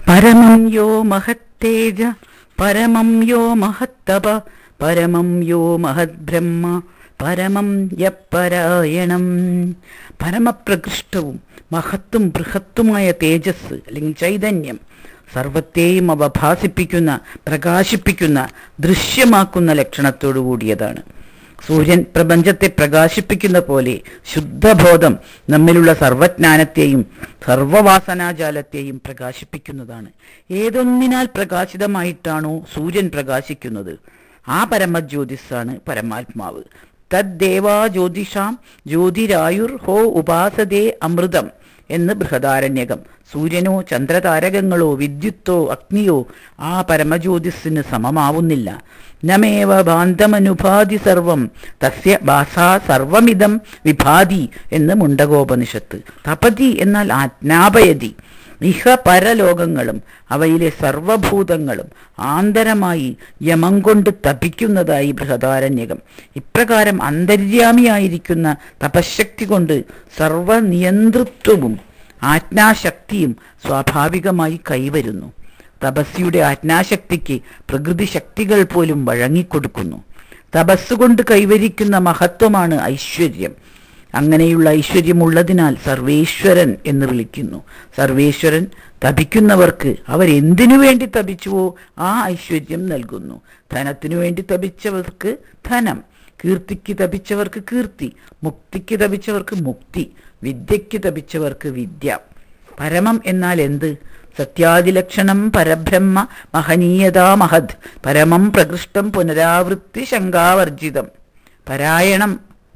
പരമം യോ മഹത്തേജ പരമം യോ മഹത്തപ പരമം യോ മഹദ്ബ്രഹ്മ പരമം യപ്പരായണം പരമപ്രകൃഷ്ടവും മഹത്തും ബൃഹത്തുമായ തേജസ് അല്ലെങ്കിൽ ചൈതന്യം സർവത്തെയും അവ ഭാസിപ്പിക്കുന്ന പ്രകാശിപ്പിക്കുന്ന ദൃശ്യമാക്കുന്ന ലക്ഷണത്തോടു കൂടിയതാണ് സൂര്യൻ പ്രപഞ്ചത്തെ പ്രകാശിപ്പിക്കുന്ന പോലെ ശുദ്ധബോധം നമ്മിലുള്ള സർവജ്ഞാനത്തെയും സർവവാസനാജാലത്തെയും പ്രകാശിപ്പിക്കുന്നതാണ് ഏതൊന്നിനാൽ പ്രകാശിതമായിട്ടാണോ സൂര്യൻ പ്രകാശിക്കുന്നത് ആ പരമജ്യോതിസാണ് പരമാത്മാവ് തദ്ദേവാ ജ്യോതിഷാം ജ്യോതിരായുർ ഹോ ഉപാസതേ അമൃതം എന്ന് ബൃഹദാരണ്യകം സൂര്യനോ ചന്ദ്രതാരകങ്ങളോ വിദ്യുത്തോ അഗ്നിയോ ആ പരമജ്യോതിസിന് സമമാവുന്നില്ല നമേവ ബാന്ധമനുഭാതി സർവം തസ്യ ഭാഷാ സർവമിതം വിഭാതി എന്ന് മുണ്ടകോപനിഷത്ത് തപതി എന്നാൽ ആജ്ഞാപയതി ഇഹ പരലോകങ്ങളും അവയിലെ സർവഭൂതങ്ങളും ആന്തരമായി യമം കൊണ്ട് തപിക്കുന്നതായി ബൃഹദാരണ്യകം ഇപ്രകാരം അന്തര്യാമിയായിരിക്കുന്ന തപശക്തി കൊണ്ട് സർവനിയന്ത്രിത്വവും ആജ്ഞാശക്തിയും സ്വാഭാവികമായി കൈവരുന്നു തപസ്സിയുടെ ആജ്ഞാശക്തിക്ക് പ്രകൃതി ശക്തികൾ പോലും വഴങ്ങിക്കൊടുക്കുന്നു തപസ്സുകൊണ്ട് കൈവരിക്കുന്ന മഹത്വമാണ് ഐശ്വര്യം അങ്ങനെയുള്ള ഐശ്വര്യമുള്ളതിനാൽ സർവേശ്വരൻ എന്ന് വിളിക്കുന്നു സർവേശ്വരൻ തപിക്കുന്നവർക്ക് അവരെന്തിനു വേണ്ടി തപിച്ചുവോ ആ ഐശ്വര്യം നൽകുന്നു ധനത്തിനു വേണ്ടി തപിച്ചവർക്ക് ധനം കീർത്തിക്ക് തപിച്ചവർക്ക് കീർത്തി മുക്തിക്ക് തപിച്ചവർക്ക് മുക്തി വിദ്യയ്ക്ക് തപിച്ചവർക്ക് വിദ്യ പരമം എന്നാൽ എന്ത് സത്യാദിലക്ഷണം പരബ്രഹ്മ മഹനീയതാ മഹത് പരമം പ്രകൃഷ്ടം പുനരാവൃത്തി ശങ്കാവർജിതം പരായണം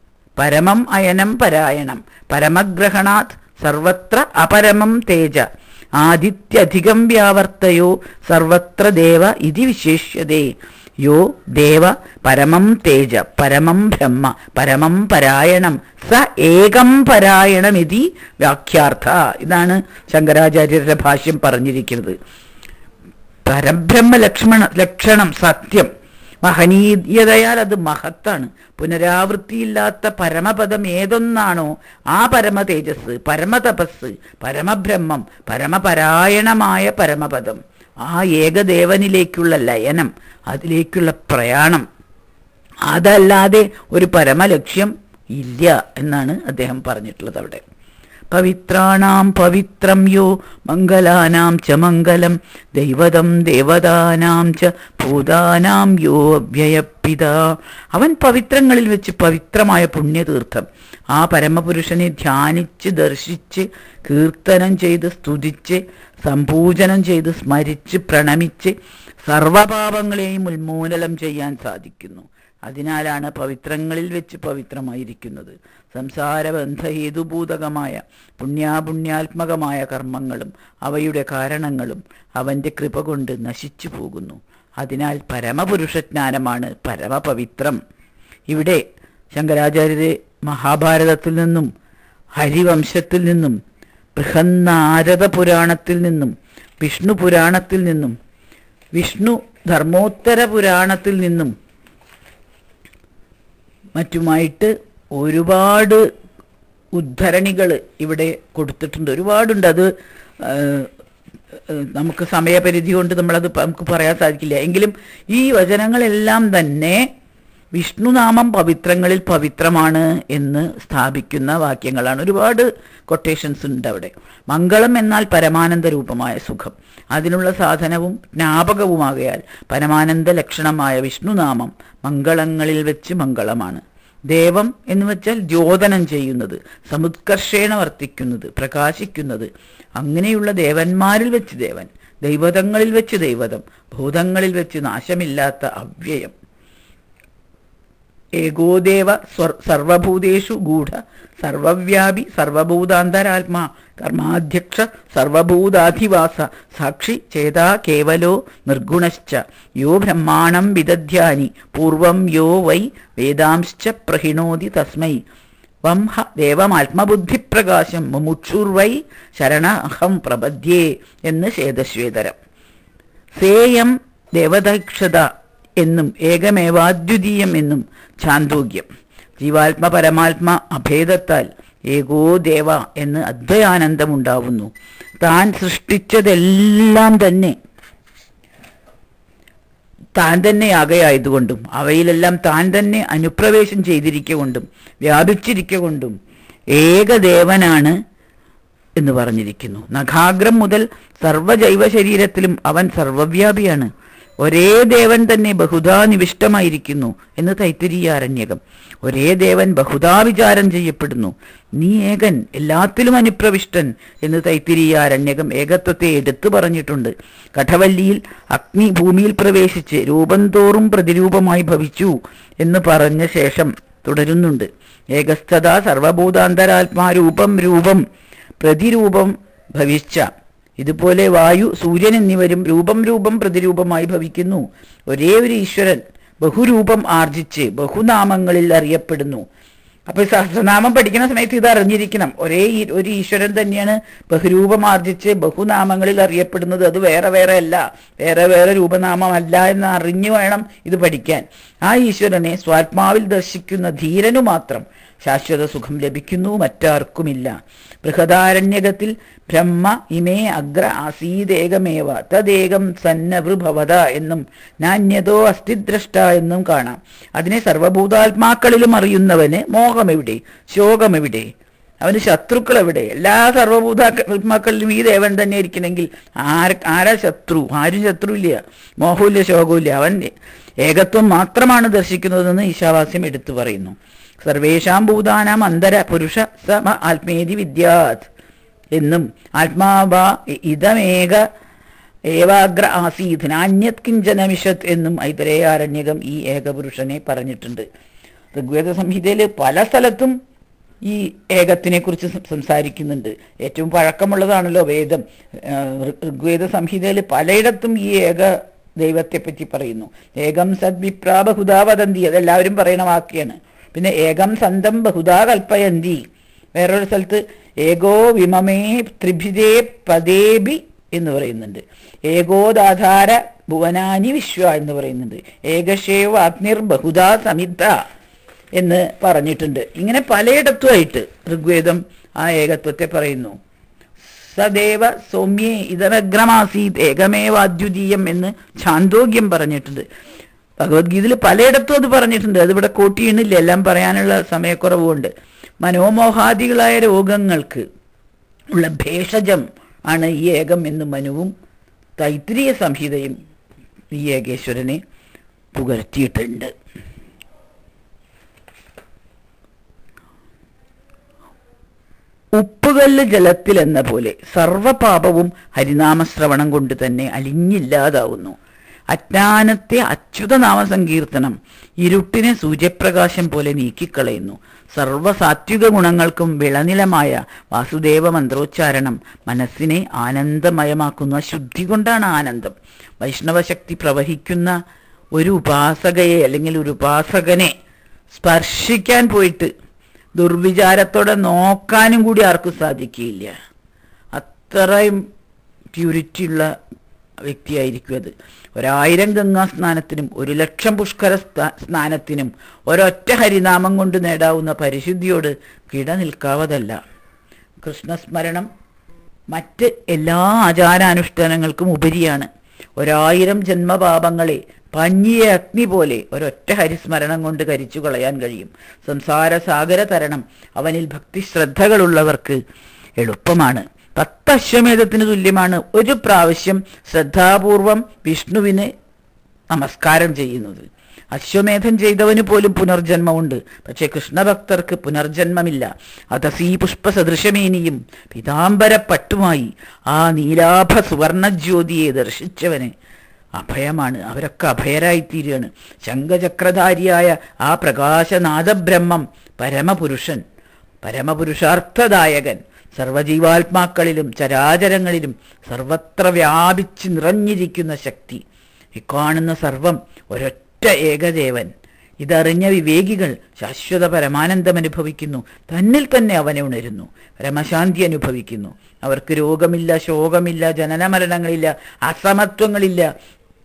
പരമം അയനം പരായണം പരമഗ്രഹണാത് സർവത്ര അപരമം തേജ ആദിത്യധികം വ്യാവർത്തയോ സർവത്ര ദേവ ഇതി വിശേഷ്യതേ യോ ദേവ പരമം തേജ പരമം ബ്രഹ്മ പരമം പരായണം സ ഏകം പരായണമിതി വ്യാഖ്യാർത്ഥ ഇതാണ് ശങ്കരാചാര്യരുടെ ഭാഷ്യം പറഞ്ഞിരിക്കുന്നത് പരബ്രഹ്മ ലക്ഷ്മണ ലക്ഷണം സത്യം മഹനീയതയാൽ അത് മഹത്താണ് പുനരാവൃത്തിയില്ലാത്ത പരമപദം ഏതൊന്നാണോ ആ പരമ തേജസ് പരമതപസ് പരമബ്രഹ്മം പരമപരായണമായ പരമപദം ആ ഏകദേവനിലേക്കുള്ള ലയനം അതിലേക്കുള്ള പ്രയാണം അതല്ലാതെ ഒരു പരമലക്ഷ്യം ഇല്ല എന്നാണ് അദ്ദേഹം പറഞ്ഞിട്ടുള്ളത് അവിടെ പവിത്രാണാം പവിത്രം യോ മംഗലാനാം ച മംഗലം ദൈവതം ദേവതാനാം ച ഭൂതാനാം യോ അവ്യയപ്പിത അവൻ പവിത്രങ്ങളിൽ വെച്ച് പവിത്രമായ പുണ്യതീർത്ഥം ആ പരമപുരുഷനെ ധ്യാനിച്ച് ദർശിച്ച് കീർത്തനം ചെയ്ത് സ്തുതിച്ച് സംപൂജനം ചെയ്ത് സ്മരിച്ച് പ്രണമിച്ച് സർവപാപങ്ങളെയും ഉന്മൂലനം ചെയ്യാൻ സാധിക്കുന്നു അതിനാലാണ് പവിത്രങ്ങളിൽ വെച്ച് പവിത്രമായിരിക്കുന്നത് സംസാരബന്ധ ഹേതുഭൂതകമായ പുണ്യാപുണ്യാത്മകമായ കർമ്മങ്ങളും അവയുടെ കാരണങ്ങളും അവൻ്റെ കൃപ കൊണ്ട് നശിച്ചു പോകുന്നു അതിനാൽ പരമപുരുഷജ്ഞാനമാണ് പരമപവിത്രം ഇവിടെ ശങ്കരാചാര്യരെ മഹാഭാരതത്തിൽ നിന്നും ഹരിവംശത്തിൽ നിന്നും ബൃഹന്നാരദ പുരാണത്തിൽ നിന്നും വിഷ്ണു പുരാണത്തിൽ നിന്നും വിഷ്ണു ധർമ്മോത്തര പുരാണത്തിൽ നിന്നും മറ്റുമായിട്ട് ഒരുപാട് ഉദ്ധരണികൾ ഇവിടെ കൊടുത്തിട്ടുണ്ട് ഒരുപാടുണ്ട് അത് ആ, ആ, നമുക്ക് സമയപരിധി കൊണ്ട് നമ്മളത് പ- നമുക്ക് പറയാൻ സാധിക്കില്ല എങ്കിലും ഈ വചനങ്ങളെല്ലാം തന്നെ വിഷ്ണുനാമം പവിത്രങ്ങളിൽ പവിത്രമാണ് എന്ന് സ്ഥാപിക്കുന്ന വാക്യങ്ങളാണ് ഒരുപാട് കൊട്ടേഷൻസ് ഉണ്ട് അവിടെ മംഗളം എന്നാൽ പരമാനന്ദ രൂപമായ സുഖം അതിനുള്ള സാധനവും ജ്ഞാപകവുമാകയാൽ പരമാനന്ദ ലക്ഷണമായ വിഷ്ണുനാമം മംഗളങ്ങളിൽ വെച്ച് മംഗളമാണ് ദേവം എന്ന് വെച്ചാൽ ദ്യോതനം ചെയ്യുന്നത് സമുത്കർഷേണ വർത്തിക്കുന്നത് പ്രകാശിക്കുന്നത് അങ്ങനെയുള്ള ദേവന്മാരിൽ വെച്ച് ദേവൻ ദൈവതങ്ങളിൽ വെച്ച് ദൈവതം ഭൂതങ്ങളിൽ വെച്ച് നാശമില്ലാത്ത അവ്യയം ഏകോദേവ സ്വർ- സർവഭൂതേഷു ഗൂഢ സർവവ്യാപി സർവഭൂതാന്തരാത്മാ കർമാധ്യക്ഷ സർവഭൂതാധിവാസ സാക്ഷി ചേതാ കേവലോ നിർഗുണശ്ച യോ ബ്രഹ്മാണം വിദധ്യാനി പൂർവം യോ വൈ വേദാംശ്ച പ്രഹിണോതി തസ്മൈ വംഹ ദേവമാത്മബുദ്ധിപ്രകാശം മുമുക്ഷുർവൈ ശരണ അഹം പ്രപദ്യേ എന്ന് ശേതശ്വേതരം സേയം ദേവദക്ഷത എന്നും ഏകമേവാദ്വിതീയം എന്നും ഛാന്തോഗ്യം ജീവാത്മ പരമാത്മ അഭേദത്താൽ ഏകോ ദേവ എന്ന് അദ്വയാനന്ദമുണ്ടാവുന്നു താൻ സൃഷ്ടിച്ചതെല്ലാം തന്നെ താൻ തന്നെയാകയായതുകൊണ്ടും അവയിലെല്ലാം താൻ തന്നെ അനുപ്രവേശം ചെയ്തിരിക്കൊണ്ടും വ്യാപിച്ചിരിക്കൊണ്ടും ഏകദേവനാണ് എന്ന് പറഞ്ഞിരിക്കുന്നു നഖാഗ്രം മുതൽ സർവജൈവ ശരീരത്തിലും അവൻ സർവവ്യാപിയാണ് ഒരേ ദേവൻ തന്നെ ബഹുധാ നിവിഷ്ടമായിരിക്കുന്നു എന്ന് തൈത്തിരീയാരണ്യകം ഒരേ ദേവൻ ബഹുധാ വിചാരം ചെയ്യപ്പെടുന്നു നീ ഏകൻ എല്ലാത്തിലും അനുപ്രവിഷ്ടൻ എന്ന് തൈത്തിരീയാരണ്യകം ഏകത്വത്തെ എടുത്തു പറഞ്ഞിട്ടുണ്ട് കഠവല്ലിയിൽ അഗ്നി ഭൂമിയിൽ പ്രവേശിച്ച് രൂപം തോറും പ്രതിരൂപമായി ഭവിച്ചു എന്ന് പറഞ്ഞ ശേഷം തുടരുന്നുണ്ട് ഏകസ്ഥത സർവഭൂതാന്തരാത്മാ രൂപം രൂപം പ്രതിരൂപം ഭവിച്ച ഇതുപോലെ വായു സൂര്യൻ എന്നിവരും രൂപം രൂപം പ്രതിരൂപമായി ഭവിക്കുന്നു ഒരേ ഒരു ഈശ്വരൻ ബഹുരൂപം ആർജിച്ച് ബഹുനാമങ്ങളിൽ അറിയപ്പെടുന്നു അപ്പൊ ഈ സഹസ്രനാമം പഠിക്കുന്ന സമയത്ത് ഇത് അറിഞ്ഞിരിക്കണം ഒരേ ഈ- ഒരു ഈശ്വരൻ തന്നെയാണ് ബഹുരൂപം ആർജിച്ച് ബഹുനാമങ്ങളിൽ അറിയപ്പെടുന്നത് അത് വേറെ വേറെ അല്ല വേറെ വേറെ രൂപനാമമല്ല എന്ന് അറിഞ്ഞു വേണം ഇത് പഠിക്കാൻ ആ ഈശ്വരനെ സ്വാത്മാവിൽ ദർശിക്കുന്ന ധീരനു മാത്രം ശാശ്വത സുഖം ലഭിക്കുന്നു മറ്റാർക്കുമില്ല ബൃഹദാരണ്യകത്തിൽ ബ്രഹ്മ ഇമേ അഗ്ര ആസീതേകമേവ തദേകം സന്നഭൃഭവത എന്നും നാന്യതോ അസ്ഥിദ്രഷ്ട എന്നും കാണാം അതിനെ സർവഭൂതാത്മാക്കളിലും അറിയുന്നവന് മോഹമെവിടെ ശോകമെവിടെ അവന് ശത്രുക്കൾ എവിടെ എല്ലാ സർവഭൂതാത്മാക്കളിലും ഈ ദേവൻ തന്നെ ഇരിക്കണമെങ്കിൽ ആര ആരാ ശത്രു ആരും ശത്രു ഇല്ല മോഹമില്ല ശോകമില്ല അവൻ ഏകത്വം മാത്രമാണ് ദർശിക്കുന്നതെന്ന് ഈശാവാസ്യം എടുത്തു പറയുന്നു സർവേഷാം ഭൂതാനാം അന്തര പുരുഷ സമ ആത്മേതി വിദ്യാത് എന്നും ആത്മാവ ഇതമേക ഏവാഗ്ര ആസീത് നാന്യത് കിഞ്ചന മിഷത് എന്നും ഐതരേയാരണ്യകം ഈ ഏകപുരുഷനെ പറഞ്ഞിട്ടുണ്ട് ഋഗ്വേദ സംഹിതയിൽ പല സ്ഥലത്തും ഈ ഏകത്തിനെ കുറിച്ച് സംസാരിക്കുന്നുണ്ട് ഏറ്റവും പഴക്കമുള്ളതാണല്ലോ വേദം ആ, ഋ- ഋഗ്വേദ സംഹിതയിൽ പലയിടത്തും ഈ ഏക ദൈവത്തെ പറ്റി പറയുന്നു ഏകം സദ് വിപ്രാ ബഹുധാ വദന്തി അതെല്ലാവരും പറയുന്ന വാക്യാണ് പിന്നെ ഏകം സന്തം ബഹുധാ കൽപ്പയന്തി വേറൊരു സ്ഥലത്ത് ഏകോ വിമമേ ത്രിഭിതേ പദേബി എന്ന് പറയുന്നുണ്ട് ഏകോദാധാര ഭുവനാനി വിശ്വ എന്ന് പറയുന്നുണ്ട് ഏകശേവ അഗ്നിർ ബഹുധാ സമിദ്ധ എന്ന് പറഞ്ഞിട്ടുണ്ട് ഇങ്ങനെ പലയിടത്തുമായിട്ട് ഋഗ്വേദം ആ ഏകത്വത്തെ പറയുന്നു സദേവ സൗമ്യേ ഇതമഗ്രമാസീത് ഏകമേവാദ്വിതീയം എന്ന് ഛാന്തോഗ്യം പറഞ്ഞിട്ടുണ്ട് ഭഗവത്ഗീതയിൽ പലയിടത്തും അത് പറഞ്ഞിട്ടുണ്ട് അതിവിടെ കോട്ടിയണില്ല എല്ലാം പറയാനുള്ള സമയക്കുറവുണ്ട് മനോമോഹാദികളായ രോഗങ്ങൾക്ക് ഉള്ള ഭേഷജം ആണ് ഈ ഏകം എന്ന് മനുവും തൈത്രീയ സംഹിതയും ഈ ഏകേശ്വരനെ പുകഴ്ത്തിയിട്ടുണ്ട് ഉപ്പുകല്ല് ജലത്തിൽ എന്ന പോലെ സർവപാപവും ഹരിനാമശ്രവണം കൊണ്ട് തന്നെ അലിഞ്ഞില്ലാതാവുന്നു അജ്ഞാനത്തെ അച്യുതനാമ സങ്കീർത്തനം ഇരുട്ടിനെ സൂര്യപ്രകാശം പോലെ നീക്കിക്കളയുന്നു സർവസാത്വിക ഗുണങ്ങൾക്കും വിളനിലമായ വാസുദേവ മന്ത്രോച്ചാരണം മനസ്സിനെ ആനന്ദമയമാക്കുന്ന ശുദ്ധി കൊണ്ടാണ് ആനന്ദം വൈഷ്ണവശക്തി പ്രവഹിക്കുന്ന ഒരു ഉപാസകയെ അല്ലെങ്കിൽ ഒരു ഉപാസകനെ സ്പർശിക്കാൻ പോയിട്ട് ദുർവിചാരത്തോടെ നോക്കാനും കൂടി ആർക്കും സാധിക്കുകയില്ല അത്രയും പ്യൂരിറ്റി ഉള്ള വ്യക്തിയായിരിക്കും അത് ഒരായിരം ഗംഗാ സ്നാനത്തിനും ഒരു ലക്ഷം പുഷ്കര സ്നാ- സ്നാനത്തിനും ഒരൊറ്റ ഹരിനാമം കൊണ്ട് നേടാവുന്ന പരിശുദ്ധിയോട് കിട നിൽക്കാവതല്ല കൃഷ്ണസ്മരണം മറ്റ് എല്ലാ ആചാരാനുഷ്ഠാനങ്ങൾക്കും ഉപരിയാണ് ഒരായിരം ജന്മപാപങ്ങളെ പഞ്ഞിയ അഗ്നി പോലെ ഒരൊറ്റ ഹരിസ്മരണം കൊണ്ട് കരിച്ചു കളയാൻ കഴിയും സംസാര സാഗര തരണം അവനിൽ ഭക്തി ശ്രദ്ധകളുള്ളവർക്ക് എളുപ്പമാണ് പത്ത് അശ്വമേധത്തിന് തുല്യമാണ് ഒരു പ്രാവശ്യം ശ്രദ്ധാപൂർവം വിഷ്ണുവിന് നമസ്കാരം ചെയ്യുന്നത് അശ്വമേധം ചെയ്തവന് പോലും പുനർജന്മമുണ്ട് പക്ഷേ കൃഷ്ണഭക്തർക്ക് പുനർജന്മമില്ല അതസീ പുഷ്പസദൃശമേനിയും പീതാംബര പട്ടുമായി ആ നീലാഭ സുവർണജ്യോതിയെ ദർശിച്ചവന് അഭയമാണ് അവരൊക്കെ അഭയരായിത്തീരുകയാണ് ശംഖചക്രധാരിയായ ആ പ്രകാശനാഥബ്രഹ്മം പരമപുരുഷൻ പരമപുരുഷാർത്ഥദായകൻ സർവജീവാത്മാക്കളിലും ചരാചരങ്ങളിലും സർവത്ര വ്യാപിച്ച് നിറഞ്ഞിരിക്കുന്ന ശക്തി ഇക്കാണുന്ന സർവം ഒരൊറ്റ ഏകദേവൻ ഇതറിഞ്ഞ വിവേകികൾ ശാശ്വത പരമാനന്ദം അനുഭവിക്കുന്നു തന്നിൽ തന്നെ അവനെ ഉണരുന്നു പരമശാന്തി അനുഭവിക്കുന്നു അവർക്ക് രോഗമില്ല ശോകമില്ല ജനനമരണങ്ങളില്ല അസമത്വങ്ങളില്ല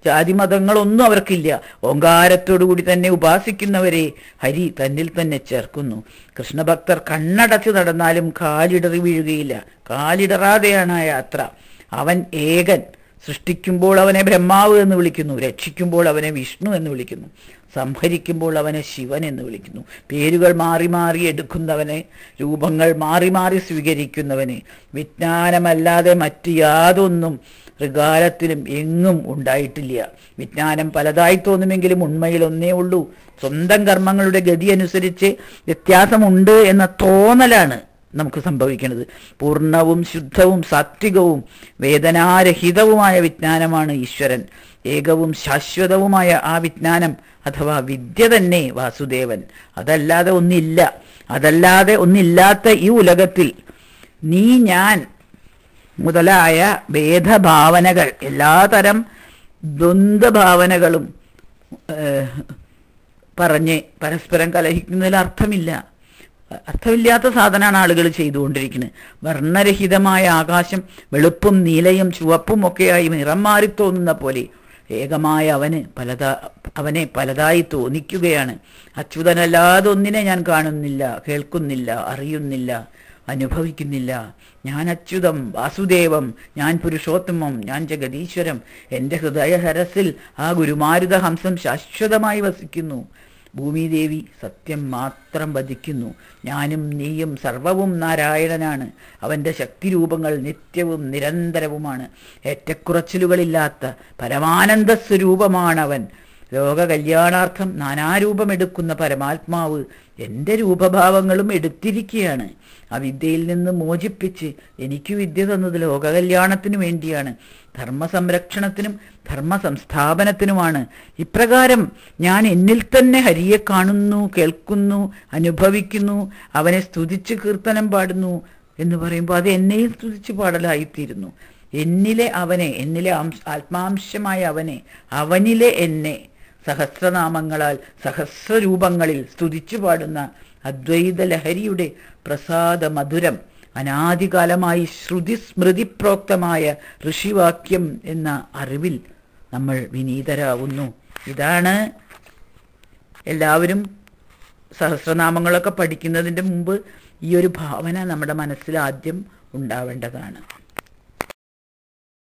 ജാതിമതങ്ങളൊന്നും അവർക്കില്ല ഓങ്കാരത്തോടു കൂടി തന്നെ ഉപാസിക്കുന്നവരെ ഹരി തന്നിൽ തന്നെ ചേർക്കുന്നു കൃഷ്ണഭക്തർ കണ്ണടച്ച് നടന്നാലും കാലിടറി വീഴുകയില്ല കാലിടറാതെയാണ് ആ യാത്ര അവൻ ഏകൻ സൃഷ്ടിക്കുമ്പോൾ അവനെ ബ്രഹ്മാവ് എന്ന് വിളിക്കുന്നു രക്ഷിക്കുമ്പോൾ അവനെ വിഷ്ണു എന്ന് വിളിക്കുന്നു സംഹരിക്കുമ്പോൾ അവനെ ശിവൻ എന്ന് വിളിക്കുന്നു പേരുകൾ മാറി മാറി എടുക്കുന്നവനെ രൂപങ്ങൾ മാറി മാറി സ്വീകരിക്കുന്നവനെ വിജ്ഞാനമല്ലാതെ മറ്റ് യാതൊന്നും ഋകാലത്തിലും എങ്ങും ഉണ്ടായിട്ടില്ല വിജ്ഞാനം പലതായി തോന്നുമെങ്കിലും ഉണ്മയിൽ ഒന്നേ ഉള്ളൂ സ്വന്തം കർമ്മങ്ങളുടെ ഗതി അനുസരിച്ച് വ്യത്യാസമുണ്ട് എന്ന തോന്നലാണ് നമുക്ക് സംഭവിക്കുന്നത് പൂർണ്ണവും ശുദ്ധവും സാത്വികവും വേദനാരഹിതവുമായ വിജ്ഞാനമാണ് ഈശ്വരൻ ഏകവും ശാശ്വതവുമായ ആ വിജ്ഞാനം അഥവാ വിദ്യ തന്നെ വാസുദേവൻ അതല്ലാതെ ഒന്നില്ല അതല്ലാതെ ഒന്നില്ലാത്ത ഈ ഉലകത്തിൽ നീ ഞാൻ മുതലായ ഭേദഭാവനകൾ എല്ലാതരം ദ്വന്ദ്ഭാവനകളും ഏഹ്, പറഞ്ഞ് പരസ്പരം കലഹിക്കുന്നതിൽ അർത്ഥമില്ല അർത്ഥമില്ലാത്ത സാധനമാണ് ആളുകൾ ചെയ്തുകൊണ്ടിരിക്കുന്നത് വർണ്ണരഹിതമായ ആകാശം വെളുപ്പും നീലയും ചുവപ്പും ഒക്കെയായി നിറം മാറി തോന്നുന്ന പോലെ ഏകമായ അവന് പലതാ അവനെ പലതായി തോന്നിക്കുകയാണ് അച്യുതനല്ലാതെ ഒന്നിനെ ഞാൻ കാണുന്നില്ല കേൾക്കുന്നില്ല അറിയുന്നില്ല അനുഭവിക്കുന്നില്ല ഞാൻ അച്യുതം വാസുദേവം ഞാൻ പുരുഷോത്തമം ഞാൻ ജഗദീശ്വരം എൻ്റെ ഹൃദയഹരസിൽ ആ ഗുരുമാരുത ഹംസം ശാശ്വതമായി വസിക്കുന്നു ഭൂമിദേവി സത്യം മാത്രം വധിക്കുന്നു ഞാനും നീയും സർവവും നാരായണനാണ് അവൻ്റെ ശക്തിരൂപങ്ങൾ നിത്യവും നിരന്തരവുമാണ് ഏറ്റക്കുറച്ചിലുകളില്ലാത്ത പരമാനന്ദ സ്വരൂപമാണവൻ ലോക കല്യാണാർത്ഥം നാനാരൂപമെടുക്കുന്ന പരമാത്മാവ് എൻ്റെ രൂപഭാവങ്ങളും എടുത്തിരിക്കുകയാണ് ആ വിദ്യയിൽ നിന്ന് മോചിപ്പിച്ച് എനിക്ക് വിദ്യ തന്നത് ലോക കല്യാണത്തിനു വേണ്ടിയാണ് ധർമ്മ സംരക്ഷണത്തിനും ധർമ്മ സംസ്ഥാപനത്തിനുമാണ് ഇപ്രകാരം ഞാൻ എന്നിൽ തന്നെ ഹരിയെ കാണുന്നു കേൾക്കുന്നു അനുഭവിക്കുന്നു അവനെ സ്തുതിച്ച് കീർത്തനം പാടുന്നു എന്ന് പറയുമ്പോൾ അത് എന്നെയും സ്തുതിച്ച് പാടലായിത്തീരുന്നു എന്നിലെ അവനെ എന്നിലെ അംശ ആത്മാംശമായ അവനെ അവനിലെ എന്നെ സഹസ്രനാമങ്ങളാൽ സഹസ്രരൂപങ്ങളിൽ സ്തുതിച്ചു പാടുന്ന അദ്വൈത ലഹരിയുടെ പ്രസാദ മധുരം അനാദികാലമായി ശ്രുതി സ്മൃതിപ്രോക്തമായ ഋഷിവാക്യം എന്ന അറിവിൽ നമ്മൾ വിനീതരാവുന്നു ഇതാണ് എല്ലാവരും സഹസ്രനാമങ്ങളൊക്കെ പഠിക്കുന്നതിൻ്റെ മുമ്പ് ഈ ഒരു ഭാവന നമ്മുടെ മനസ്സിൽ ആദ്യം ഉണ്ടാവേണ്ടതാണ്